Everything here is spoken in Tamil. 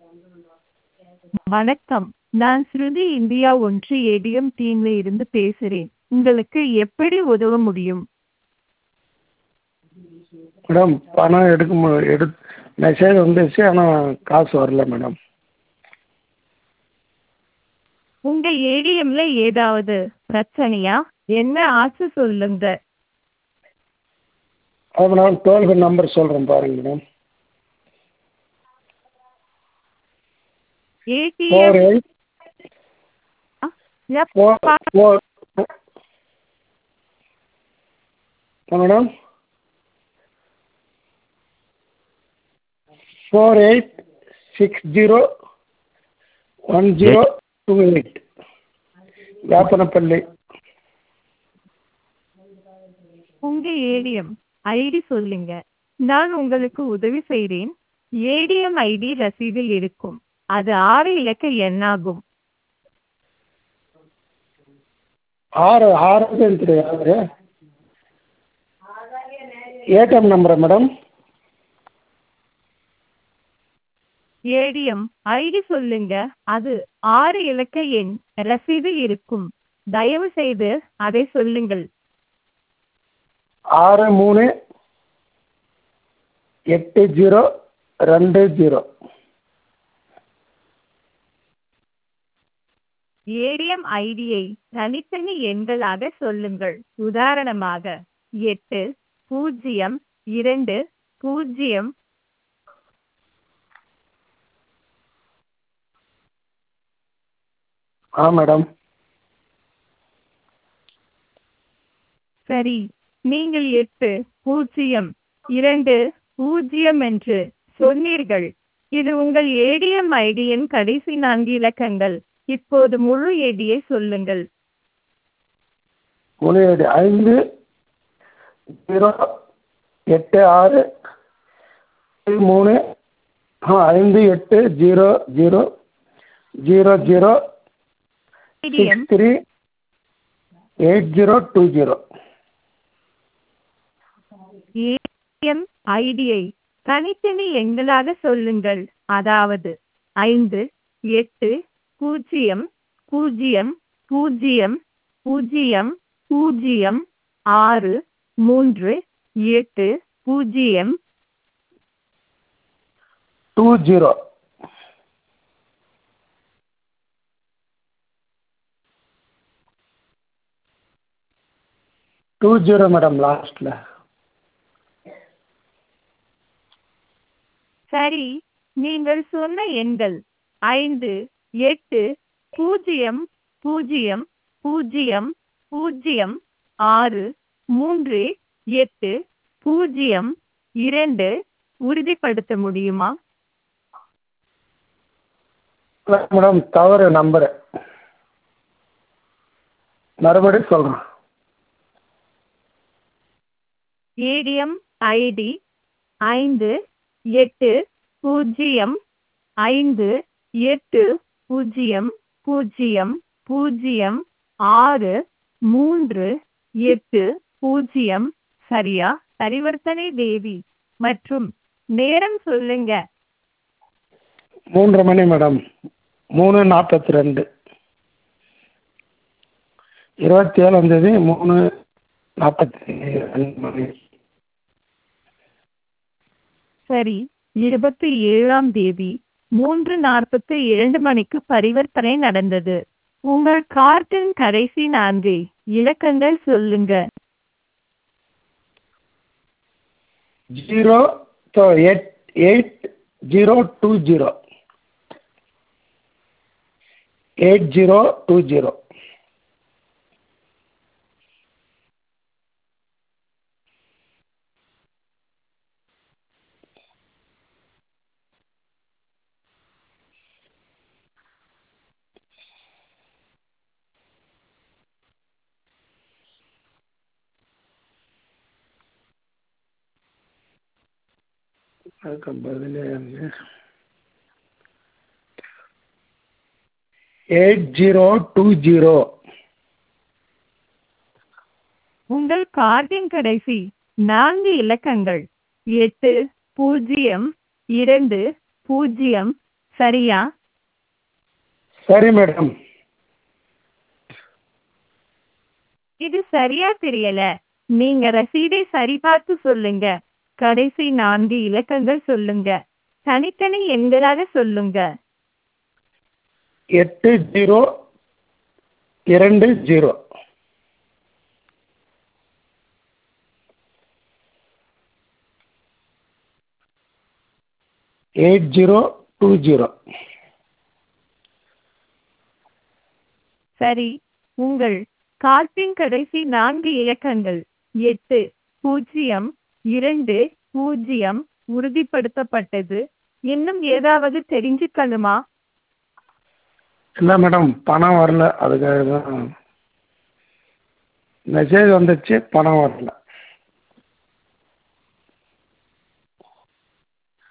வணக்கம் நான் ஸ்ருதி இந்தியா ஒன்று ஏடிஎம் டீம்ல இருந்து பேசுகிறேன் உங்களுக்கு எப்படி உதவ முடியும் மேடம் பணம் எடுக்க மு எடு மெசேஜ் வந்துருச்சு ஆனால் காசு வரல மேடம் உங்க ஏடிஎம்ல ஏதாவது பிரச்சனையா என்ன ஆச்சு சொல்லுங்க அது மேடம் டோல் ஃப்ரீ நம்பர் சொல்கிறேன் பாருங்க madam four ATM eight four four madam four eight six zero one zero two eight Veppanapalli உங்க ஏடிஎம் ஐடி சொல்லுங்க நான் உங்களுக்கு உதவி செய்கிறேன் ஏடிஎம் ஐடி ரசீதில் இருக்கும் அது ஆறு இலக்க எண்ணாகும் ஆறு ஆறு தெரியாது ஏடிஎம் நம்பரா மேடம் ஏடிஎம் ஐடி சொல்லுங்க அது ஆறு இலக்க எண் ரசீது இருக்கும் தயவு செய்து அதை சொல்லுங்கள் ஆறு மூணு எட்டு ஜீரோ ரெண்டு ஜீரோ ஏடிஎம் ஐடியை தனித்தனி எண்களாக சொல்லுங்கள் உதாரணமாக எட்டு பூஜ்ஜியம் இரண்டு பூஜ்ஜியம் ஆ மேடம் சரி நீங்கள் எட்டு பூஜ்ஜியம் இரண்டு பூஜ்ஜியம் என்று சொன்னீர்கள் இது உங்கள் ஏடிஎம் ஐடியின் கடைசி நான்கு இலக்கங்கள் இப்போது முழு ஏடியை சொல்லுங்கள் முழு ஐடி ஐந்து ஜீரோ எட்டு ஆறு மூணு ஆ ஐந்து எட்டு zero zero zero zero ATM six three eight zero two zero ATM ஐடியை தனித்தனி எண்களாக சொல்லுங்கள் அதாவது ஐந்து எட்டு பூஜ்ஜியம் பூஜ்ஜியம் பூஜ்ஜியம் பூஜ்ஜியம் பூஜ்ஜியம் ஆறு மூன்று எட்டு பூஜ்ஜியம் two zero two zero madam லாஸ்ட்டில் சரி நீங்கள் சொன்ன எண்கள் ஐந்து எட்டு பூஜ்ஜியம் பூஜ்ஜியம் பூஜ்ஜியம் பூஜ்ஜியம் ஆறு மூன்று எட்டு பூஜ்ஜியம் இரண்டு உறுதிப்படுத்த முடியுமா மேடம் தவறு நம்பரு மறுபடியும் சொல்கிறேன் ஏடிஎம் ஐடி ஐந்து எட்டு பூஜ்ஜியம் ஐந்து எட்டு பூஜ்ஜியம் பூஜ்ஜியம் பூஜ்ஜியம் ஆறு மூன்று எட்டு பூஜ்ஜியம் சரியா பரிவர்த்தனை தேதி மற்றும் நேரம் சொல்லுங்க மூன்றரை மணி மேடம் மூணு நாற்பத்தி ரெண்டு இருபத்தி ஏழாந்தேதி மூணு நாற்பத்தி ரெண்டு மணி சரி இருபத்தி ஏழாம் தேதி மூன்று நாற்பத்தி இரண்டு மணிக்கு பரிவர்த்தனை நடந்தது உங்கள் கார்டின் கடைசி நான்கு இலக்கங்கள் சொல்லுங்க zero eight eight zero two zero eight zero two zero அதுக்கு பதிலே எயிட் ஜீரோ டூ ஜீரோ உங்கள் கார்டின் கடைசி நான்கு இலக்கங்கள் எட்டு பூஜ்ஜியம் இரண்டு பூஜ்ஜியம் சரியா சரி மேடம் இது சரியா தெரியல நீங்க ரசீதை சரிபார்த்து சொல்லுங்க கடைசி நான்கு இலக்கங்கள் சொல்லுங்க தனித்தனி எண்களாக சொல்லுங்க எட்டு ஜீரோ இரண்டு zero eight zero two zero சரி உங்கள் கார்டின் கடைசி நான்கு இலக்கங்கள் எட்டு பூஜ்ஜியம் இரண்டு பூஜ்ஜியம் உறுதிப்படுத்தப்பட்டது இன்னும் ஏதாவது தெரிஞ்சுக்கணுமா இல்லை மேடம் பணம் வரல அதுக்காக தான் மெசேஜ் வந்துச்சு பணம் வரல